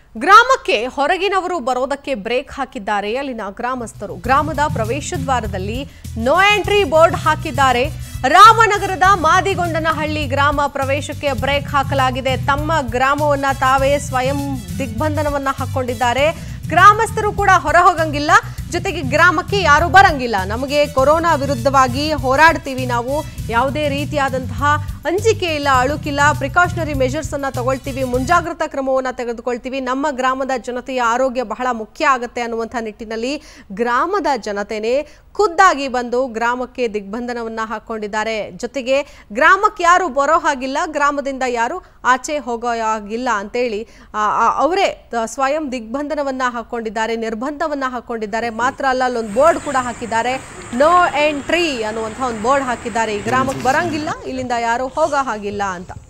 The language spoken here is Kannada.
ಗ್ರಾಮಕ್ಕೆ ಹೊರಗಿನವರು ಬರೋದಕ್ಕೆ ಬ್ರೇಕ್ ಹಾಕಿದ್ದಾರೆ ಅಲ್ಲಿನ ಗ್ರಾಮಸ್ಥರು ಗ್ರಾಮದ ಪ್ರವೇಶ ದ್ವಾರದಲ್ಲಿ ನೋ ಎಂಟ್ರಿ ಬೋರ್ಡ್ ಹಾಕಿದ್ದಾರೆ ರಾಮನಗರದ ಮಾದಿಗೊಂಡನಹಳ್ಳಿ ಗ್ರಾಮ ಪ್ರವೇಶಕ್ಕೆ ಬ್ರೇಕ್ ಹಾಕಲಾಗಿದೆ ತಮ್ಮ ಗ್ರಾಮವನ್ನ ತಾವೇ ಸ್ವಯಂ ದಿಗ್ಬಂಧನವನ್ನ ಹಾಕೊಂಡಿದ್ದಾರೆ ಗ್ರಾಮಸ್ಥರು ಕೂಡ ಹೊರ ಹೋಗಂಗಿಲ್ಲ ಜೊತೆಗೆ ಗ್ರಾಮಕ್ಕೆ ಯಾರು ಬರಂಗಿಲ್ಲ ನಮಗೆ ಕೊರೋನಾ ವಿರುದ್ಧವಾಗಿ ಹೋರಾಡ್ತೀವಿ ನಾವು ಯಾವುದೇ ರೀತಿಯಾದಂತಹ ಅಂಜಿಕೆ ಇಲ್ಲ ಅಳುಕಿಲ್ಲ ಪ್ರಿಕಾಷನರಿ ಮೆಷರ್ಸ್ ಅನ್ನ ತಗೊಳ್ತೀವಿ ಮುಂಜಾಗ್ರತಾ ಕ್ರಮವನ್ನ ತೆಗೆದುಕೊಳ್ತೀವಿ ನಮ್ಮ ಗ್ರಾಮದ ಜನತೆಯ ಆರೋಗ್ಯ ಬಹಳ ಮುಖ್ಯ ಆಗುತ್ತೆ ಅನ್ನುವಂಥ ನಿಟ್ಟಿನಲ್ಲಿ ಗ್ರಾಮದ ಜನತೆನೇ ಖುದ್ದಾಗಿ ಬಂದು ಗ್ರಾಮಕ್ಕೆ ದಿಗ್ಬಂಧನವನ್ನ ಹಾಕೊಂಡಿದ್ದಾರೆ ಜೊತೆಗೆ ಗ್ರಾಮಕ್ಕೆ ಯಾರು ಬರೋ ಹಾಗಿಲ್ಲ ಗ್ರಾಮದಿಂದ ಯಾರು ಆಚೆ ಹೋಗೋ ಹಾಗಿಲ್ಲ ಅಂತೇಳಿ ಆ, ಆ, ಅವರೇ ತ- ಸ್ವಯಂ ದಿಗ್ಬಂಧನವನ್ನ ಹಾಕೊಂಡಿದ್ದಾರೆ ನಿರ್ಬಂಧವನ್ನ ಹಾಕೊಂಡಿದ್ದಾರೆ ಮಾತ್ರ ಅಲ್ಲ ಅಲ್ಲೊಂದು ಬೋರ್ಡ್ ಕೂಡ ಹಾಕಿದ್ದಾರೆ ನೋ ಎಂಟ್ರಿ ಅನ್ನುವಂಥ ಒಂದು ಬೋರ್ಡ್ ಹಾಕಿದ್ದಾರೆ ಈ ಗ್ರಾಮಕ್ಕೆ ಬರಂಗಿಲ್ಲ ಇಲ್ಲಿಂದ ಯಾರು ಹೋಗೋ ಹಾಗಿಲ್ಲ ಅಂತ